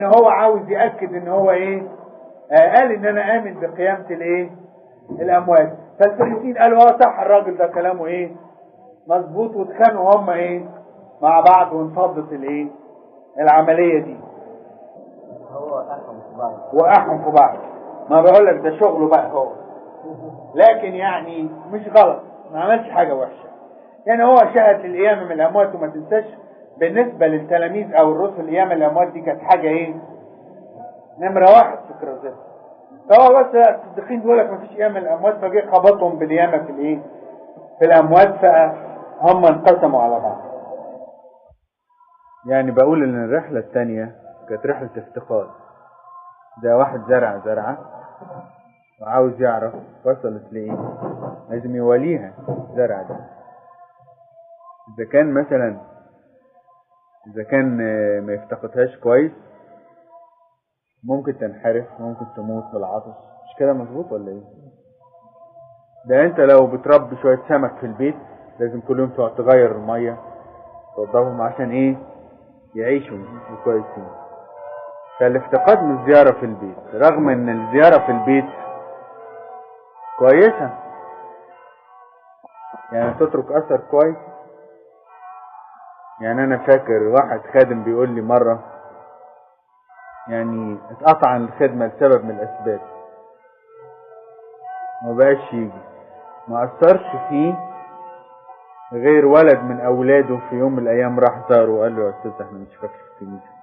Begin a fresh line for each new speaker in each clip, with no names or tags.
ان هو عاوز يأكد ان هو ايه آه قال ان انا امن بقيامة الايه الاموات فالفريقين قالوا اه صح الراجل ده كلامه ايه مظبوط واتخانقوا هم ايه مع بعض وانفضت الايه العملية دي
هو أحكم في بعض
وقعهم في بعض ما بقول لك ده شغله بقى هو لكن يعني مش غلط ما عملش حاجة وحشة يعني هو شهد للقيامة من الأموات وما تنساش بالنسبة للتلاميذ أو الرسل القيامة من الأموات دي كانت حاجة إيه؟ نمرة واحد في كرازات فهو بس الصديقين بيقول لك مفيش قيامة من الأموات فجه خبطهم بالقيامة في الإيه؟ في الأموات فهم انقسموا على بعض
يعني بقول ان الرحلة التانية كانت رحلة افتقاد ده واحد زرع زرعة وعاوز يعرف وصلت لإيه لازم يواليها زرع ده إذا كان مثلا إذا كان آه، ما يفتقدهاش كويس ممكن تنحرف ممكن تموت بالعطش مش كده مظبوط ولا ايه ده انت لو بتربي شوية سمك في البيت لازم كل يوم تقعد تغير المية توضبهم عشان ايه يعيشوا كويسين فالافتقاد من الزيارة في البيت رغم ان الزيارة في البيت كويسة يعني تترك اثر كويس يعني انا فاكر واحد خادم بيقول لي مرة يعني اتقطع عن الخدمة لسبب من الاسباب ما بقاش يجي ما اثرش فيه غير ولد من اولاده في يوم من الايام راح زاره وقال له يا استاذ احنا مش فاكر في الكنيسه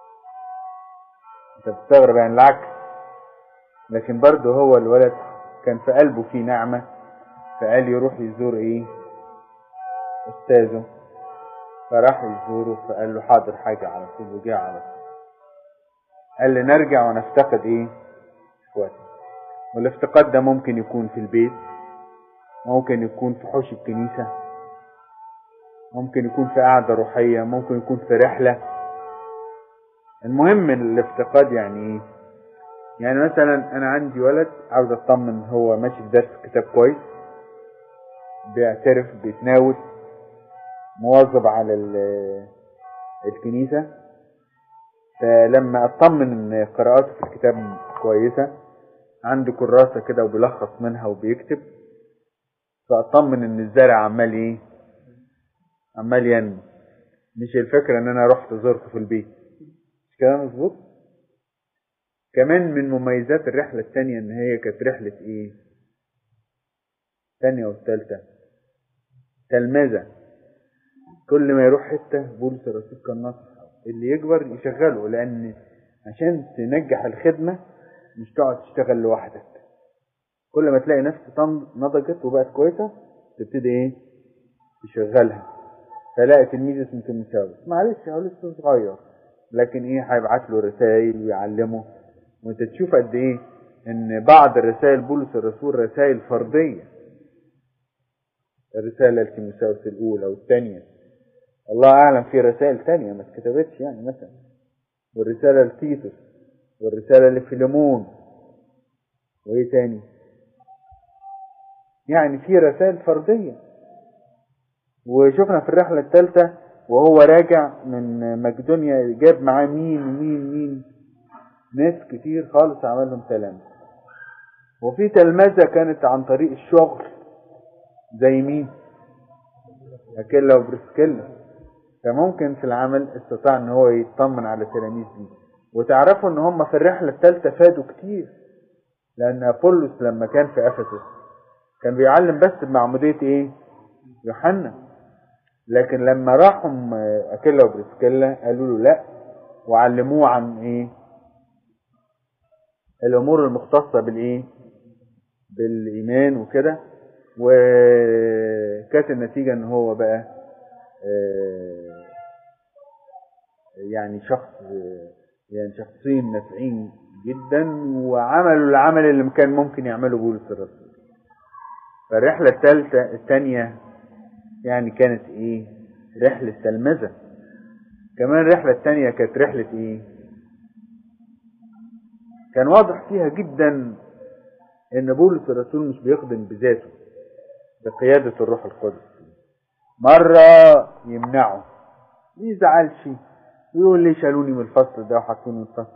انت بتستغرب يعني العكس لكن برضه هو الولد كان في قلبه فيه نعمه فقال يروح يزور ايه استاذه فراح يزوره فقال له حاضر حاجه على طول وجه على طول قال لي نرجع ونفتقد ايه اخواتي والافتقاد ده ممكن يكون في البيت ممكن يكون في حوش الكنيسه ممكن يكون في قعدة روحية ممكن يكون في رحلة المهم الافتقاد يعني ايه يعني مثلا انا عندي ولد عاوز اطمن هو ماشي في درس كتاب كويس بيعترف بيتناول مواظب على ال- الكنيسة فلما اطمن ان قراءاته في الكتاب كويسة عنده كراسة كده وبيلخص منها وبيكتب فاطمن ان الزرع عمال ايه عمال ينمو مش الفكرة ان انا رحت زرته في البيت مش كده مظبوط كمان من مميزات الرحلة التانية ان هي كانت رحلة ايه التانية والتالتة تلمذة كل ما يروح حتة بولس الرسول كان نصح اللي يكبر يشغله لان عشان تنجح الخدمة مش تقعد تشتغل لوحدك كل ما تلاقي نفسك طن- نضجت وبقت كويسة تبتدي ايه تشغلها فلاقي تلميذ اسمه تيموثاوس معلش هو لسه صغير لكن ايه هيبعت له رسائل ويعلمه وانت تشوف قد ايه ان بعض الرسائل بولس الرسول رسائل فرديه الرساله لتيموثاوس الاولى والثانيه الله اعلم في رسائل تانية ما اتكتبتش يعني مثلا والرساله لتيتوس والرساله لفيليمون وايه تاني يعني في رسائل فرديه وشفنا في الرحلة الثالثة وهو راجع من مقدونيا جاب معاه مين ومين مين ناس كتير خالص عمل لهم تلامذة وفي تلمذة كانت عن طريق الشغل زي مين أكيلا وبرسكيلا فممكن في العمل استطاع ان هو يطمن على تلاميذ دي وتعرفوا ان هم في الرحلة الثالثة فادوا كتير لان ابولس لما كان في افسس كان بيعلم بس بمعمودية ايه يوحنا لكن لما راحوا اكيلا وبرسكيلا قالوا له لا وعلموه عن ايه الامور المختصه بالايه بالايمان وكده وكانت النتيجه ان هو بقى آه، يعني شخص يعني شخصين نافعين جدا وعملوا العمل اللي كان ممكن يعمله بولس الرسول فالرحله الثالثه الثانيه يعني كانت ايه رحلة تلمذة كمان الرحلة التانية كانت رحلة ايه كان واضح فيها جدا ان بولس الرسول مش بيخدم بذاته بقيادة الروح القدس مرة يمنعه ما يزعلش ويقول لي شالوني من الفصل ده وحطوني من الفصل